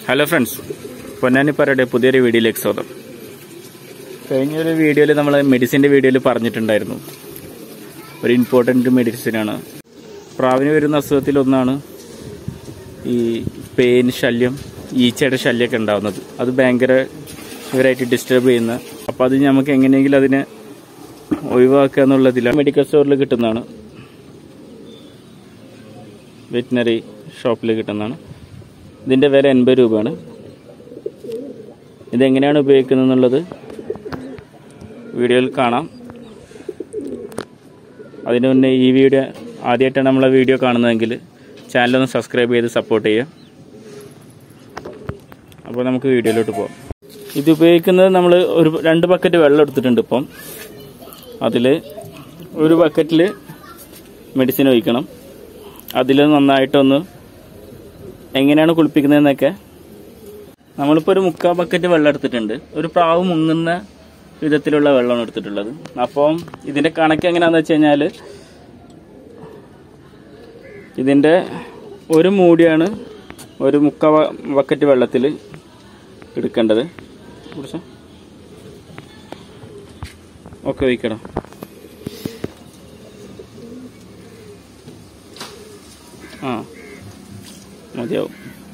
Hello friends പൊന്നാനിപ്പറയുടെ പുതിയൊരു വീഡിയോയിലേക്ക് സ്വാഗതം കഴിഞ്ഞൊരു വീഡിയോയിൽ നമ്മൾ മെഡിസിൻ്റെ വീഡിയോയിൽ പറഞ്ഞിട്ടുണ്ടായിരുന്നു ഒരു ഇമ്പോർട്ടൻ്റ് മെഡിസിനാണ് പ്രാവിന് വരുന്ന അസുഖത്തിലൊന്നാണ് ഈ പെയിൻ ശല്യം ഈച്ചയുടെ ശല്യമൊക്കെ ഉണ്ടാകുന്നത് അത് ഭയങ്കര ഇവരായിട്ട് ഡിസ്റ്റർബ് ചെയ്യുന്ന അപ്പോൾ അത് നമുക്ക് എങ്ങനെയെങ്കിലും അതിനെ ഒഴിവാക്കുക എന്നുള്ളതിലാണ് മെഡിക്കൽ സ്റ്റോറിൽ കിട്ടുന്നതാണ് വെറ്റിനറി ഷോപ്പിൽ കിട്ടുന്നതാണ് ഇതിൻ്റെ വില എൺപത് രൂപയാണ് ഇതെങ്ങനെയാണ് ഉപയോഗിക്കുന്നത് എന്നുള്ളത് വീഡിയോയിൽ കാണാം അതിന് മുന്നേ ഈ വീഡിയോ ആദ്യമായിട്ടാണ് നമ്മളെ വീഡിയോ കാണുന്നതെങ്കിൽ ചാനലൊന്ന് സബ്സ്ക്രൈബ് ചെയ്ത് സപ്പോർട്ട് ചെയ്യുക അപ്പോൾ നമുക്ക് വീഡിയോയിലോട്ട് പോകാം ഇത് ഉപയോഗിക്കുന്നത് നമ്മൾ ഒരു രണ്ട് ബക്കറ്റ് വെള്ളം എടുത്തിട്ടുണ്ട് ഇപ്പം അതിൽ ഒരു ബക്കറ്റിൽ മെഡിസിൻ ഒഴിക്കണം അതിൽ നന്നായിട്ടൊന്ന് എങ്ങനെയാണ് കുളിപ്പിക്കുന്നതെന്നൊക്കെ നമ്മളിപ്പോൾ ഒരു മുക്കാൽ ബക്കറ്റ് വെള്ളം എടുത്തിട്ടുണ്ട് ഒരു പ്രാവ് മുങ്ങുന്ന വിധത്തിലുള്ള വെള്ളമാണ് എടുത്തിട്ടുള്ളത് അപ്പം ഇതിൻ്റെ കണക്ക് എങ്ങനെയാണെന്ന് വെച്ച് കഴിഞ്ഞാൽ ഇതിൻ്റെ ഒരു മൂടിയാണ് ഒരു മുക്കാൽ ബ- ബക്കറ്റ് വെള്ളത്തിൽ എടുക്കേണ്ടത് കുടിച്ചോ ഓക്കെ ഒഴിക്കണം ആ മതിയാവും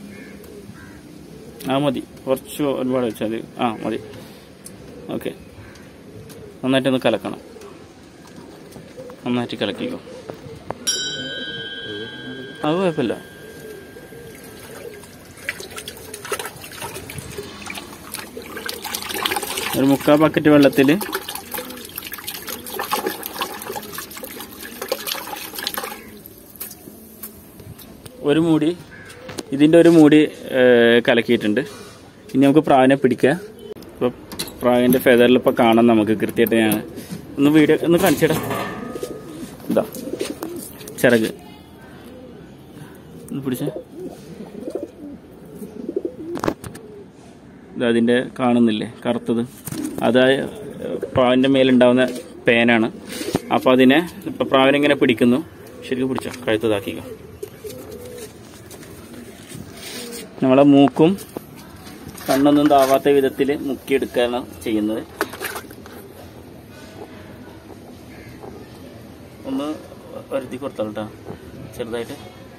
ആ മതി കുറച്ച് ഒരുപാട് വെച്ചാൽ മതി ആ മതി ഓക്കെ നന്നായിട്ടൊന്ന് കലക്കണം നന്നായിട്ട് കലക്കിക്കോ അത് കുഴപ്പമില്ല ഒരു മുക്കാൽ ബക്കറ്റ് വെള്ളത്തിൽ ഒരു മൂടി ഇതിൻ്റെ ഒരു മൂടി ഏഹ്, കലക്കിയിട്ടുണ്ട് ഇനി നമുക്ക് പ്രാവിനെ പിടിക്കുക ഇപ്പോൾ പ്രാവിൻ്റെ ഫെദറിൽ ഇപ്പോൾ കാണാം നമുക്ക് കൃത്യമായിട്ട് ഞാൻ ഒന്ന് വീഡിയോ ഒന്ന് കാണിച്ചിടാം ഇതാ ചിറക് ഒന്ന് പിടിച്ചേ ഇത് അതിൻ്റെ കാണുന്നില്ലേ കറുത്തത് അത് ആ, ഏഹ്, പ്രാവിൻ്റെ മേലുണ്ടാവുന്ന പേനാണ് അപ്പോൾ അതിനെ ഇപ്പോൾ പ്രാവിനെങ്ങനെ പിടിക്കുന്നു ശരിക്കും പിടിച്ചോ കഴുത്തതാക്കിക്കോ നമ്മളെ മൂക്കും കണ്ണൊന്നും താവാത്ത വിധത്തിൽ മുക്കിയെടുക്കുകയാണ് ചെയ്യുന്നത് ഒന്ന് വരുത്തി കൊടുത്തോളൂ കേട്ടോ ചെറുതായിട്ട്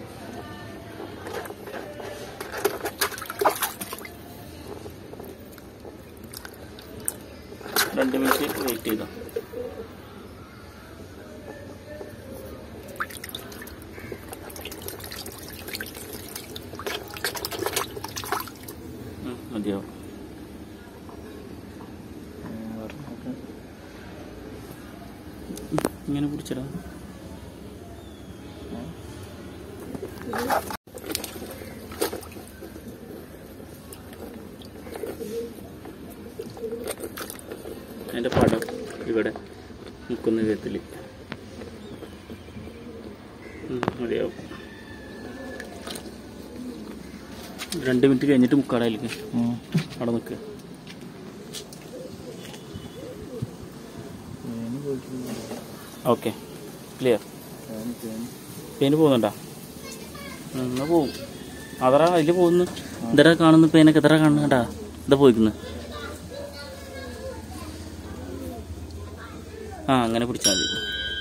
രണ്ട് മിനിറ്റ് വെയിറ്റ് ചെയ്തോ ഉം, മതിയാവും ഇങ്ങനെ പിടിച്ചടാ അതിൻ്റെ പടം ഇവിടെ മുക്കുന്ന വിധത്തിൽ മതിയാവും രണ്ട് മിനിറ്റ് കഴിഞ്ഞിട്ട് മുക്കാടായിലേക്ക് അവിടെ നിൽക്കുക ഓക്കെ ക്ലിയർ പേന് പോകുന്നുണ്ടോ എന്നാ പോവും അതറ അതിൽ പോകുന്നു ഇതറ കാണുന്ന പേനൊക്കെ എത്ര കാണുന്നുണ്ടാ ഇതാ പോയിക്കുന്നു ആ അങ്ങനെ പിടിച്ചാൽ മതി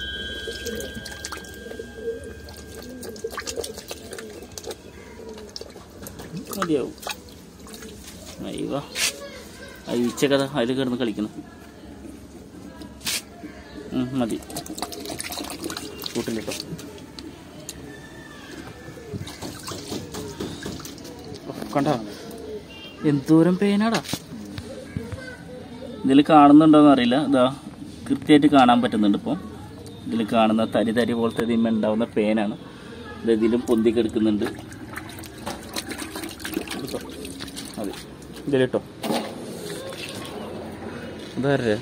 മതിയാവും അയ്യോ അയച്ച കഥ അതിൽ കിടന്ന് കളിക്കുന്നു ഉം, മതി കൂട്ടിലിട്ടോ കണ്ട എന്തോരം പേനാടാ ഇതിൽ കാണുന്നുണ്ടോന്ന് അറിയില്ല ഇതാ കൃത്യമായിട്ട് കാണാൻ പറ്റുന്നുണ്ട് ഇപ്പോൾ ഇതിൽ കാണുന്ന തരി തരി പോലത്തെ ഇതിന്മേൽ ഉണ്ടാവുന്ന പേനാണ് ഇത് ഇതിലും പൊന്തി കിടക്കുന്നുണ്ട് എടുത്തോ. മതി ഇതിലിട്ടോ ഇതാരേ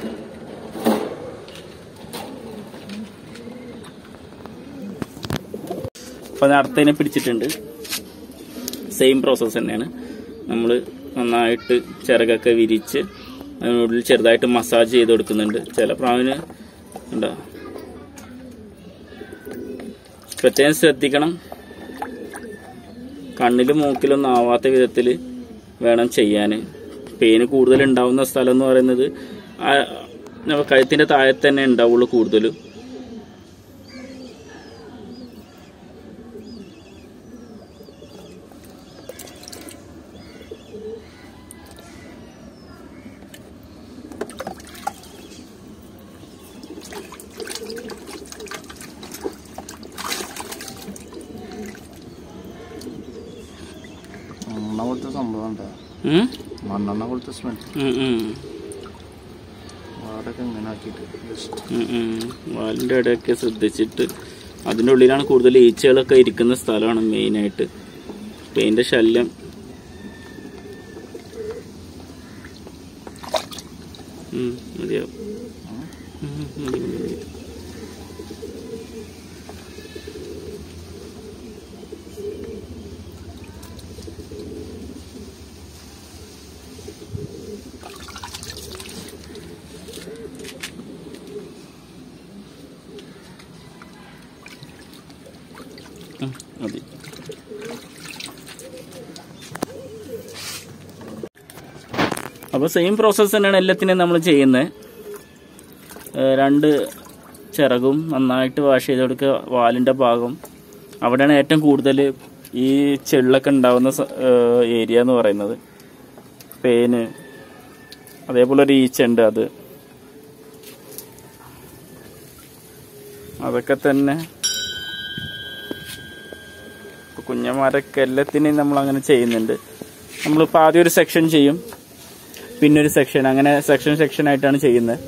അപ്പോൾ അടുത്തതിനെ പിടിച്ചിട്ടുണ്ട് സെയിം പ്രോസസ്സ് തന്നെയാണ് നമ്മൾ നന്നായിട്ട് ചിറകൊക്കെ വിരിച്ച് അതിനുള്ളിൽ ചെറുതായിട്ട് മസാജ് ചെയ്ത് കൊടുക്കുന്നുണ്ട് ചില പ്രാവിന് ഉണ്ടോ പ്രത്യേകം ശ്രദ്ധിക്കണം കണ്ണിലും മൂക്കിലൊന്നും ആവാത്ത വിധത്തിൽ വേണം ചെയ്യാൻ പെയിന് കൂടുതൽ ഉണ്ടാവുന്ന സ്ഥലം എന്ന് പറയുന്നത് ആ നമ്മ കഴുത്തിന്റെ താഴെ തന്നെ ഉണ്ടാവുള്ളൂ കൂടുതലും മണ്ണെണ്ണ പോലത്തെ സംഭവം എന്താ ഉം? മണ്ണെണ്ണ പോലത്തെ സ്മെൽ ഉം, ഉം. വാടൊക്കെ ഇങ്ങനെ ആക്കിയിട്ട് ജസ്റ്റ് ഉം, ഉം. വാലിന്റെ ഇടയൊക്കെ ശ്രദ്ധിച്ചിട്ട് അതിൻ്റെ ഉള്ളിലാണ് കൂടുതൽ ഈച്ചകളൊക്കെ ഇരിക്കുന്ന സ്ഥലമാണ് മെയിനായിട്ട് പെയിന്റെ ശല്യം ഉം, മതിയാവും ഉം, മതി, മതി, മതി. ഉം, മതി അപ്പോൾ സെയിം പ്രോസസ്സ് തന്നെയാണ് എല്ലാത്തിനും നമ്മൾ ചെയ്യുന്നത് രണ്ട് ചിറകും നന്നായിട്ട് വാഷ് ചെയ്ത് കൊടുക്കുക വാലിൻ്റെ ഭാഗം അവിടെയാണ് ഏറ്റവും കൂടുതൽ ഈ ചെള്ളൊക്കെ ഉണ്ടാവുന്ന ഏരിയ എന്ന് പറയുന്നത് പേന് അതേപോലെ ഒരു ഈച്ച ഉണ്ട് അത് അതൊക്കെ തന്നെ ഇപ്പൊ കുഞ്ഞന്മാരൊക്കെ എല്ലാത്തിനെയും നമ്മൾ അങ്ങനെ ചെയ്യുന്നുണ്ട് നമ്മളിപ്പോൾ ആദ്യം ഒരു സെക്ഷൻ ചെയ്യും പിന്നെ ഒരു സെക്ഷൻ അങ്ങനെ സെക്ഷൻ സെക്ഷൻ ആയിട്ടാണ് ചെയ്യുന്നത്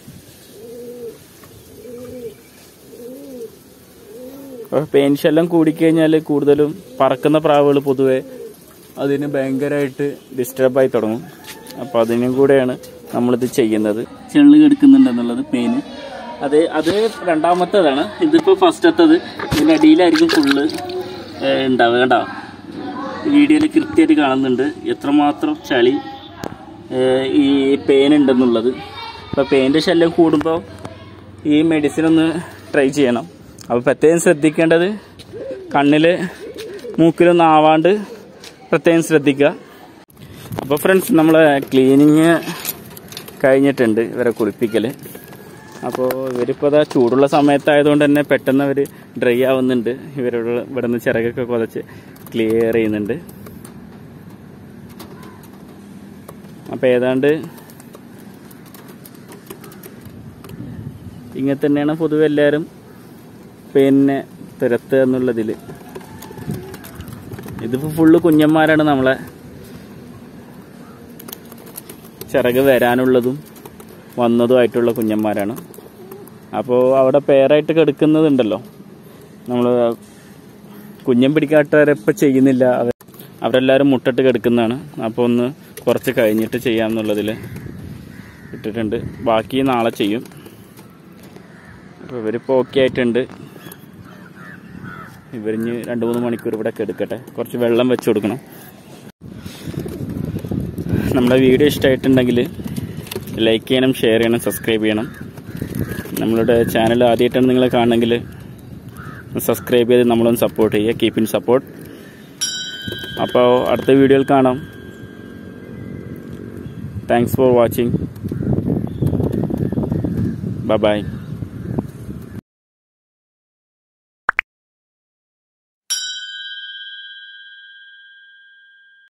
പെയിൻ ശല്യം കൂടിക്കഴിഞ്ഞാൽ കൂടുതലും പറക്കുന്ന പ്രാവുകൾ പൊതുവെ അതിന് ഭയങ്കരമായിട്ട് ഡിസ്റ്റർബായി തുടങ്ങും അപ്പോൾ അതിനും കൂടെയാണ് നമ്മളിത് ചെയ്യുന്നത് ചെള്ള് കെടുക്കുന്നുണ്ട് എന്നുള്ളത് പെയിന് അത് അത് രണ്ടാമത്തേതാണ് ഇതിപ്പോൾ ഫസ്റ്റത്തത് ഇതിൻ്റെ അടിയിലായിരിക്കും ഫുള്ള് ഉണ്ടാവുക കേട്ടോ വീഡിയോയിൽ കൃത്യമായിട്ട് കാണുന്നുണ്ട് എത്രമാത്രം ചളി ഏഹ് ഈ പെയിൻ ഉണ്ടെന്നുള്ളത് അപ്പോൾ പെയിൻ്റെ ശല്യം കൂടുമ്പോൾ ഈ മെഡിസിൻ ഒന്ന് ട്രൈ ചെയ്യണം അപ്പോൾ പ്രത്യേകം ശ്രദ്ധിക്കേണ്ടത് കണ്ണിൽ മൂക്കിലൊന്നും ആവാണ്ട് പ്രത്യേകം ശ്രദ്ധിക്കുക അപ്പോൾ ഫ്രണ്ട്സ് നമ്മളെ ക്ലീനിങ് കഴിഞ്ഞിട്ടുണ്ട് ഇവരെ കുളിപ്പിക്കൽ അപ്പോൾ ഇവരിപ്പോൾ അതാ ചൂടുള്ള സമയത്തായതുകൊണ്ട് തന്നെ പെട്ടെന്ന് അവർ ഡ്രൈ ആവുന്നുണ്ട് ഇവരോട് ഇവിടെ നിന്ന് ചിറകൊക്കെ കുതച്ച് ക്ലിയർ ചെയ്യുന്നുണ്ട് അപ്പോൾ ഏതാണ്ട് ഇങ്ങനെ തന്നെയാണ് പൊതുവെ എല്ലാവരും പിന്നെ തുരത്തുക എന്നുള്ളതിൽ ഇതിപ്പോൾ ഫുള്ള് കുഞ്ഞന്മാരാണ് നമ്മളെ ചിറക് വരാനുള്ളതും വന്നതുമായിട്ടുള്ള കുഞ്ഞന്മാരാണ് അപ്പോൾ അവിടെ പേരായിട്ട് കിടക്കുന്നതുണ്ടല്ലോ നമ്മൾ കുഞ്ഞൻ പിടിക്കാട്ടവരെപ്പോൾ ചെയ്യുന്നില്ല അവർ അവരെല്ലാവരും മുട്ടിട്ട് കിടക്കുന്നതാണ് അപ്പോൾ ഒന്ന് കുറച്ച് കഴിഞ്ഞിട്ട് ചെയ്യാമെന്നുള്ളതിൽ ഇട്ടിട്ടുണ്ട് ബാക്കി നാളെ ചെയ്യും അപ്പോൾ ഇവരിപ്പോൾ ഓക്കെ ആയിട്ടുണ്ട് ഇവരിഞ്ഞ് രണ്ട് മൂന്ന് മണിക്കൂർ ഇവിടെ കിടക്കട്ടെ കുറച്ച് വെള്ളം വെച്ച് കൊടുക്കണം നമ്മുടെ വീഡിയോ ഇഷ്ടമായിട്ടുണ്ടെങ്കിൽ ലൈക്ക് ചെയ്യണം ഷെയർ ചെയ്യണം സബ്സ്ക്രൈബ് ചെയ്യണം നമ്മളുടെ ചാനൽ ആദ്യമായിട്ടാണ് നിങ്ങൾ കാണണമെങ്കിൽ സബ്സ്ക്രൈബ് ചെയ്ത് നമ്മളൊന്ന് സപ്പോർട്ട് ചെയ്യുക കീപ്പ് ഇൻ സപ്പോർട്ട് അപ്പോൾ അടുത്ത വീഡിയോയിൽ കാണാം thanks for watching bye by